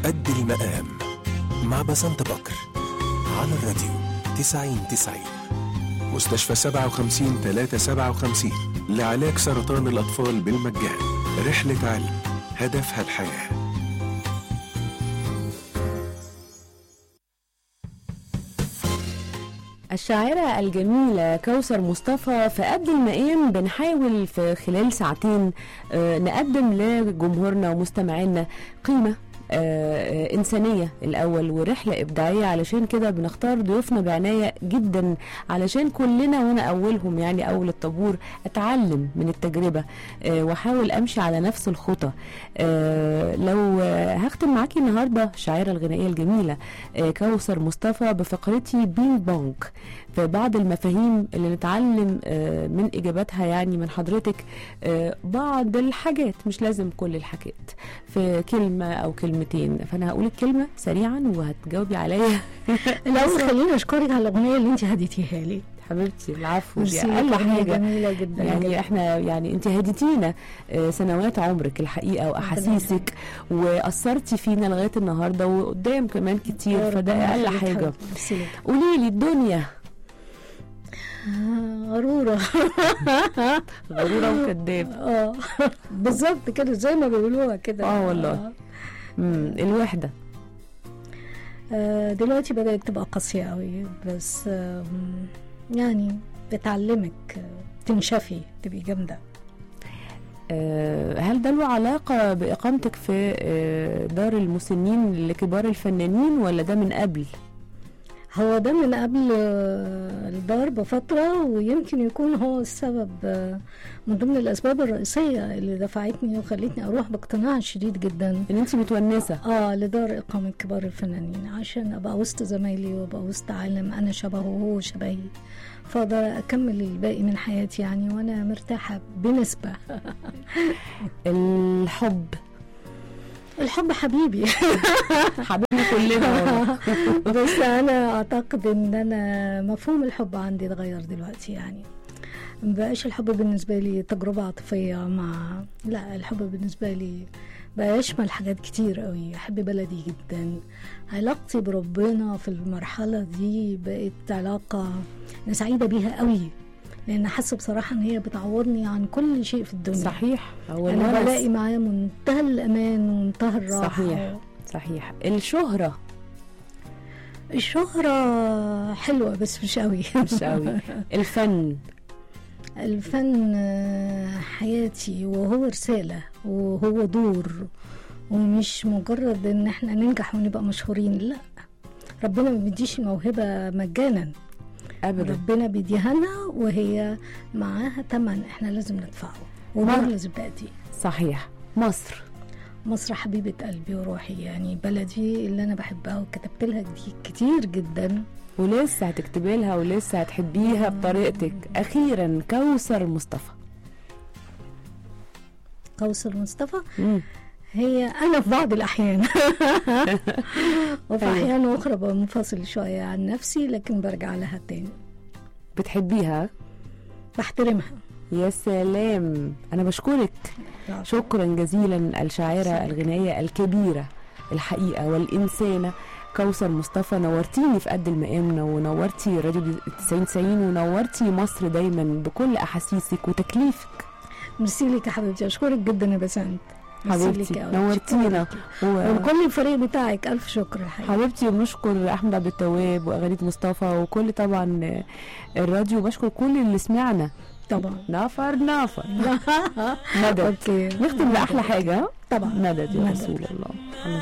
قد المقام مع بسنت بكر على الراديو 90 90 مستشفى 57 357 لعلاج سرطان الأطفال بالمجان رحلة علم هدفها الحياه الشاعرة الجميلة كوثر مصطفى في قد المقام بنحاول في خلال ساعتين آه، نقدم لجمهورنا ومستمعينا قيمة آه، آه، إنسانية الأول ورحلة إبداعية علشان كده بنختار ضيوفنا بعناية جدا علشان كلنا وأنا أولهم يعني أول الطابور أتعلم من التجربة آه، وأحاول أمشي على نفس الخطى آه، لو آه، هختم معاكي النهاردة الشاعرة الغنائية الجميلة آه، كوثر مصطفى بفقرتي بينج بونج في بعض المفاهيم اللي نتعلم آه، من إجاباتها يعني من حضرتك آه، بعض الحاجات مش لازم كل الحاجات في كلمة أو كلمتين فأنا هقول الكلمة سريعا وهتجاوبي عليا الاول خليني اشكرك على الاغنيه اللي انت هديتيها لي حبيبتي العفو دي ميرسي، أقل أغنية حاجة جميله جدا يعني جداً. احنا يعني انت هديتينا آه، سنوات عمرك الحقيقه واحاسيسك واثرتي فينا لغايه النهارده وقدام كمان كتير فده ربنا اقل يخليك حاجه حبيبتي. ميرسي لك. قولي لي الدنيا آه، غروره غروره وكداب اه بالظبط كده زي ما بيقولوها كده آه والله. امم الوحده آه، دلوقتي بدأت تبقى قاسية قوي بس آم، يعني بتعلمك آه، تنشفي تبقي جامدة آه، هل ده له علاقه باقامتك في آه، دار المسنين لكبار الفنانين ولا ده من قبل هو ده من قبل آه، الدار بفترة ويمكن يكون هو السبب آه، من ضمن الأسباب الرئيسية اللي دفعتني وخلتني أروح باقتناع شديد جدا ان انت متونسه اه لدار إقامة كبار الفنانين عشان أبقى وسط زمايلي وأبقى وسط عالم أنا شبهه وهو شبهي فأقدر أكمل الباقي من حياتي يعني وأنا مرتاحة بنسبة الحب الحب حبيبي حبيبنا كلنا والله. بس انا اعتقد ان انا مفهوم الحب عندي اتغير دلوقتي يعني مبقاش الحب بالنسبه لي تجربه عاطفيه مع لا الحب بالنسبه لي بقى يشمل حاجات كتير قوي احب بلدي جدا علاقتي بربنا في المرحله دي بقت علاقه انا سعيده بيها قوي لان حاسه بصراحه ان هي بتعوضني عن كل شيء في الدنيا صحيح هو انا الونس. بلاقي معاه منتهى الامان ومنتهى الراحه صحيح. صحيح الشهره الشهرة حلوة بس مش قوي مش قوي الفن الفن آه، حياتي وهو رسالة وهو دور ومش مجرد ان احنا ننجح ونبقى مشهورين لا ربنا ما بيديش الموهبة مجانا ابدا ربنا بيديها لنا وهي معاها تمن احنا لازم ندفعه ودور مرة. لازم نأديه صحيح مصر مصر حبيبة قلبي وروحي يعني بلدي اللي أنا بحبها وكتبت لها كتير جدا ولسه هتكتبي لها ولسه هتحبيها بطريقتك اخيرا كوثر مصطفى كوثر مصطفى مم. هي انا في بعض الاحيان وفي أيوة. احيان اخرى بنفصل شويه عن نفسي لكن برجع لها تاني بتحبيها بحترمها يا سلام انا بشكرك شكرا جزيلا الشاعره الغنائيه الكبيره الحقيقه والانسانه كوثر مصطفى نورتيني في قد المقام ونورتي راديو 90 90 ونورتي مصر دايما بكل احاسيسك وتكليفك ميرسي لك يا حبيبتي اشكرك جدا يا بسنت ميرسي لك حبيبتي أوي. نورتينا و... ولكل الفريق بتاعك الف شكر الحقيقه حبيبتي وبنشكر احمد عبد التواب واغاني مصطفى وكل طبعا الراديو بشكر كل اللي سمعنا طبعا نفر نفر مدد اوكي نختم باحلى حاجه طبعا مدد يا مدد. رسول الله